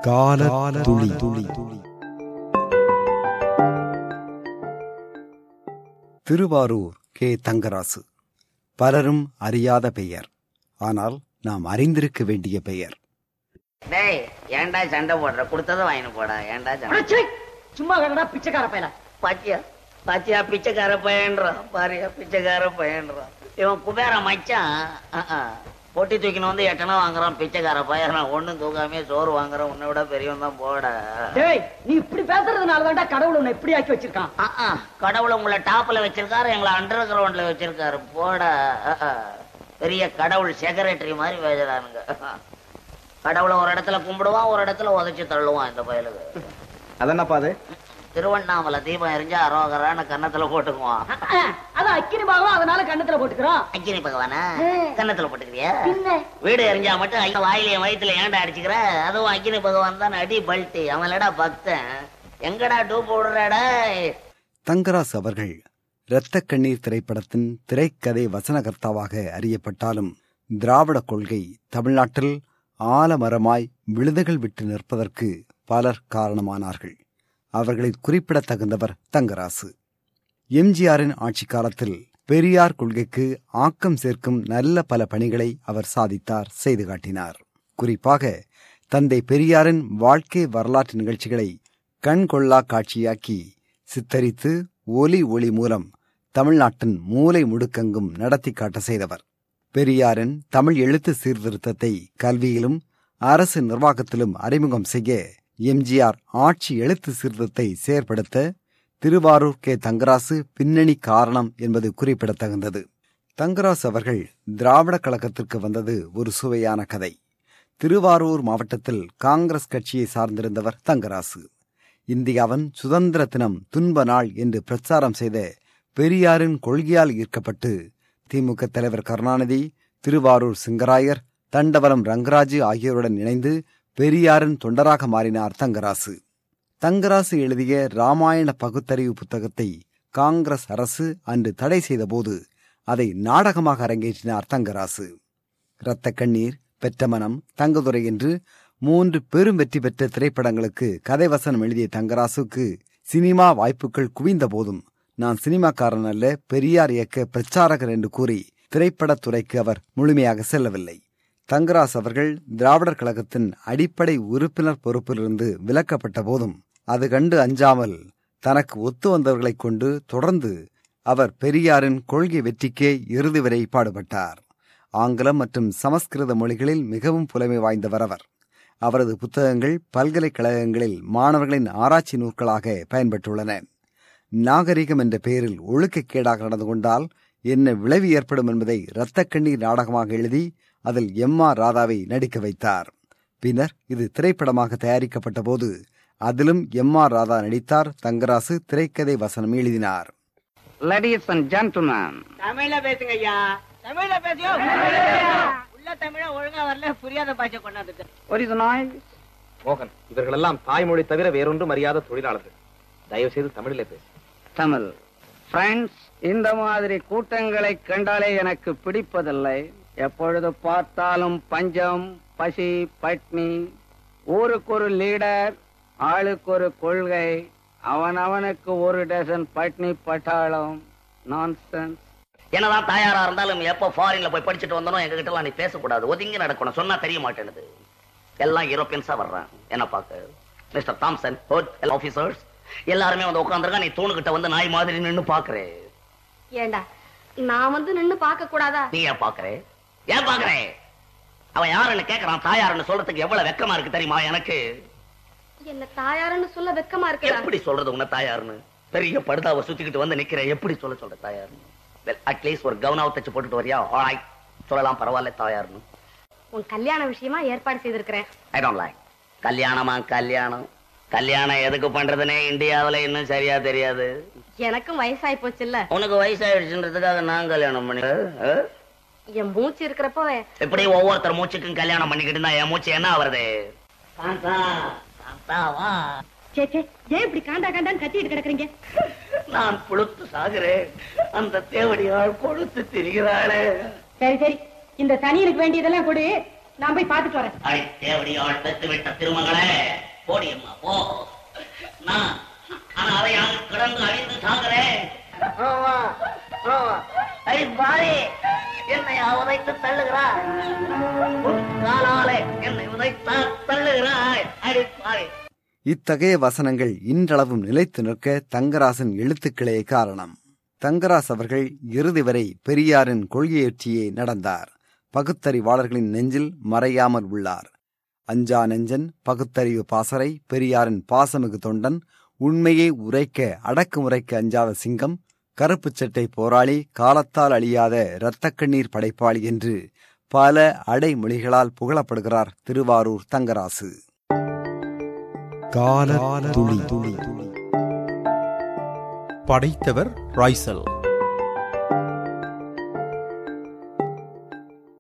கால துளி துளி திருவாரூர் கே தங்கராசு பலரும் அறியாத பெயர் ஆனால் நாம் அறிந்திருக்க வேண்டிய பெயர் டேய் ஏன்டா சண்டை போடுற கொடுத்ததை வாங்கிட்டு போடா ஏன்டா சண்டை அடச்சே, சும்மா கடடா பிச்சைக்கார பையல பாத்தியா பாத்தியா பிச்சைக்கார பையன்றான் பாரியா பிச்சைக்கார பையன்றான் இவன் குபேர மச்சான் அஹ், அஹ். பொட்டி தூக்கின்னு வந்து எட்டனா வாங்குறான் பிச்சைக்கார பையன் ஒண்ணும் தூக்காமே சோறு வாங்குறான் உன்னை விட பெரியவன் தான் போட டேய் நீ இப்படி பேசுறதுனால தான்டா கடவுள் உன்னை இப்படி ஆக்கி வச்சிருக்கான் அஹ், அஹ். கடவுள் உங்களை டாப்ல வச்சிருக்காரு எங்களை அண்டர் கிரவுண்ட்ல வச்சிருக்காரு போட அஹ், அஹ். பெரிய கடவுள் செக்ரட்டரி மாதிரி பேசுறானுங்க கடவுளை ஒரு இடத்துல கும்பிடுவான் ஒரு இடத்துல உதைச்சு தள்ளுவான் இந்த பயலுக்கு அதென்னப்பா அது திருவண்ணாமலை தீபம் எரிஞ்சா அரோகரான கன்னத்துல போட்டுக்குவான் அது அக்கினி பாகம் அதனால கண்ணத்துல போட்டுக்கிறோம் அக்கினி பகவானா கன்னத்துல போட்டுக்கிறியா பின்ன? வீடு எரிஞ்சா மட்டும் ஐயா வாயிலையும் வயித்துல ஏன்டா அடிச்சுக்கிற அதுவும் அக்கினி பகவான் தான் அடி பல்ட்டி அவன்லடா பக்தன் எங்கடா டூ போடுறாடா தங்கராசு அவர்கள் இரத்த கண்ணீர் திரைப்படத்தின் திரைக்கதை வசனகர்த்தாவாக அறியப்பட்டாலும் திராவிட கொள்கை தமிழ்நாட்டில் ஆலமரமாய் விழுதுகள் விட்டு நிற்பதற்கு பலர் காரணமானார்கள் அவர்களில் குறிப்பிடத்தகுந்தவர் தங்கராசு எம்ஜிஆரின் ஆட்சி காலத்தில் பெரியார் கொள்கைக்கு ஆக்கம் சேர்க்கும் நல்ல பல பணிகளை அவர் சாதித்தார் செய்து காட்டினார் குறிப்பாக தந்தை பெரியாரின் வாழ்க்கை வரலாற்று நிகழ்ச்சிகளை கண்கொள்ளா காட்சியாக்கி சித்தரித்து ஒலி ஒளி மூலம் தமிழ்நாட்டின் மூலை முடுக்கெங்கும் நடத்தி காட்ட செய்தவர் பெரியாரின் தமிழ் எழுத்து சீர்திருத்தத்தை கல்வியிலும் அரசு நிர்வாகத்திலும் அறிமுகம் செய்ய எம்ஜிஆர் ஆட்சி எழுத்து சீர்திருத்தத்தை செயற்படுத்த திருவாரூர் கே தங்கராசு பின்னணி காரணம் என்பது குறிப்பிடத்தகுந்தது தங்கராசு அவர்கள் திராவிட கழகத்திற்கு வந்தது ஒரு சுவையான கதை திருவாரூர் மாவட்டத்தில் காங்கிரஸ் கட்சியை சார்ந்திருந்தவர் தங்கராசு இந்தியாவின் சுதந்திர தினம் துன்ப நாள் என்று பிரச்சாரம் செய்த பெரியாரின் கொள்கையால் ஈர்க்கப்பட்டு திமுக தலைவர் கருணாநிதி திருவாரூர் சிங்கராயர் தண்டவரம் ரங்கராஜு ஆகியோருடன் இணைந்து பெரியாரின் தொண்டராக மாறினார் தங்கராசு தங்கராசு எழுதிய ராமாயண பகுத்தறிவு புத்தகத்தை காங்கிரஸ் அரசு அன்று தடை செய்தபோது அதை நாடகமாக அரங்கேற்றினார் தங்கராசு இரத்த கண்ணீர் பெற்ற மனம் தங்கதுரை என்று மூன்று பெரும் வெற்றி பெற்ற திரைப்படங்களுக்கு கதை வசனம் எழுதிய தங்கராசுக்கு சினிமா வாய்ப்புகள் குவிந்த போதும் நான் சினிமாக்காரன் அல்ல பெரியார் இயக்க பிரச்சாரகர் என்று கூறி திரைப்படத் துறைக்கு அவர் முழுமையாக செல்லவில்லை தங்கராஸ் அவர்கள் திராவிடர் கழகத்தின் அடிப்படை உறுப்பினர் பொறுப்பிலிருந்து விலக்கப்பட்ட போதும் அது கண்டு அஞ்சாமல் தனக்கு ஒத்து வந்தவர்களைக் கொண்டு தொடர்ந்து அவர் பெரியாரின் கொள்கை வெற்றிக்கே இறுதி வரை பாடுபட்டார் ஆங்கிலம் மற்றும் சமஸ்கிருத மொழிகளில் மிகவும் புலமை வாய்ந்தவர் அவர் அவரது புத்தகங்கள் பல்கலைக்கழகங்களில் மாணவர்களின் ஆராய்ச்சி நூல்களாக பயன்பட்டுள்ளன நாகரிகம் என்ற பெயரில் ஒழுக்கக்கேடாக நடந்து கொண்டால் என்ன விளைவு ஏற்படும் என்பதை இரத்த கண்ணீர் நாடகமாக எழுதி அதில் எம் ஆர் ராதாவை நடிக்க வைத்தார் பின்னர் இது திரைப்படமாக தயாரிக்கப்பட்ட போது அதிலும் எம் ஆர் ராதா நடித்தார் தங்கராசு திரைக்கதை வசனம் எழுதினார் லேடிஸ் அண்ட் ஜென்டில்மேன் தமிழ்ல பேசுங்க ஐயா தமிழ்ல பேசியோ உள்ள தமிழ ஒழுங்கா வரல புரியாத பாஷை கொண்டாந்துட்டு what is the noise மோகன் இவர்களெல்லாம் தாய்மொழி தவிர வேறொன்றும் அறியாத தொழிலாளர்கள் தயவு செய்து தமிழிலே பேசு தமிழ் ஃப்ரெண்ட்ஸ் இந்த மாதிரி கூட்டங்களை கண்டாலே எனக்கு பிடிப்பதில்லை எப்பொழுது பார்த்தாலும் பஞ்சம் பசி பட்னி ஊருக்கு ஒரு லீடர் ஆளுக்கு ஒரு கொள்கை அவன் அவனுக்கு ஒரு டசன் பட்னி பட்டாளம் நான்சென்ஸ் என்னதான் தாயாரா இருந்தாலும் எப்போ ஃபாரின்ல போய் படிச்சுட்டு வந்தனோ எங்க கிட்ட எல்லாம் நீ பேசக்கூடாது ஒதுங்கி நடக்கணும் சொன்னா தெரிய மாட்டேனுது எல்லாம் யூரோப்பியன்ஸா வர்றான் என்ன பார்க்க மிஸ்டர் தாம்சன் ஆபீசர்ஸ் எல்லாருமே வந்து உட்காந்துருக்கா நீ தூணுகிட்ட வந்து நாய் மாதிரி நின்னு பாக்குறே ஏண்டா நான் வந்து நின்னு பார்க்க கூடாதா நீ ஏன் பாக்குறே ஏன் பாக்குறே அவன் யாருன்னு கேக்குறான் தாயாருன்னு சொல்றதுக்கு எவ்வளவு வெக்கமா இருக்கு தெரியுமா எனக்கு என்ன தாயாருன்னு சொல்ல வெக்கமா இருக்குடா எப்படி சொல்றது உன்னை தாயாருன்னு பெரிய படுதாவை சுத்திக்கிட்டு வந்து நிக்கிறேன் எப்படி சொல்ல சொல்ற தாயாருன்னு வெல் அட்லீஸ்ட் ஒரு கவுனாவை தச்சு போட்டுட்டு வரியா ஆல்ரைட் சொல்லலாம் பரவாயில்ல தாயாருன்னு உன் கல்யாண விஷயமா ஏற்பாடு செய்திருக்கிறேன் ஐ டோன்ட் லைக் கல்யாணமா கல்யாணம் கல்யாணம் எதுக்கு பண்றதுனே இந்தியாவுல இன்னும் சரியா தெரியாது எனக்கும் வயசாயி போச்சுல்ல உனக்கு வயசாயிடுச்சுன்றதுக்காக நான் கல்யாணம் பண்ணி அஹ்? என் மூச்சு இருக்கிறப்போ இப்படி ஒவ்வொருத்தர் மூச்சுக்கும் கல்யாணம் பண்ணிக்கிட்டு இருந்தா என் மூச்சு என்ன ஆவறது சாந்தா, சாந்தாவா? சே சே ஏன் இப்படி காண்டா காண்டான்னு கத்திட்டு கிடக்குறீங்க நான் புழுத்து சாகுறேன் அந்த தேவடியாள் கொழுத்து திரிகிறாளே சரி சரி இந்த சனியனுக்கு வேண்டியதெல்லாம் கொடு நான் போய் பாத்துட்டு வரேன் அடி தேவடியாள் பெற்று விட்ட திருமகளே போடியம்மா போ நான் அனாதையாக கிடந்து அழிந்து சாகிறேன் ஐ பாரி என்னை உதைத்து தள்ளுகிறாய் உன் காலாலே என்னை உதைத்தா தள்ளுகிறாய் அடி பாரி இத்தகைய வசனங்கள் இன்றளவும் நிலைத்து நிற்க தங்கராசன் எழுத்துக்களே காரணம் தங்கராஸ் அவர்கள் இறுதி வரை பெரியாரின் கொள்கையேற்றியே நடந்தார் பகுத்தறிவாளர்களின் நெஞ்சில் மறையாமல் உள்ளார் அஞ்சா நெஞ்சன் பகுத்தறிவு பாசறை பெரியாரின் பாசமிகு தொண்டன் உண்மையை உரைக்க அடக்குமுறைக்கு அஞ்சாத சிங்கம் கருப்புச் சட்டை போராளி காலத்தால் அழியாத இரத்தக்கண்ணீர் படைப்பாளி என்று பல அடைமொழிகளால் புகழப்படுகிறார் திருவாரூர் தங்கராசு கால துளி படைத்தவர் ராய்சல்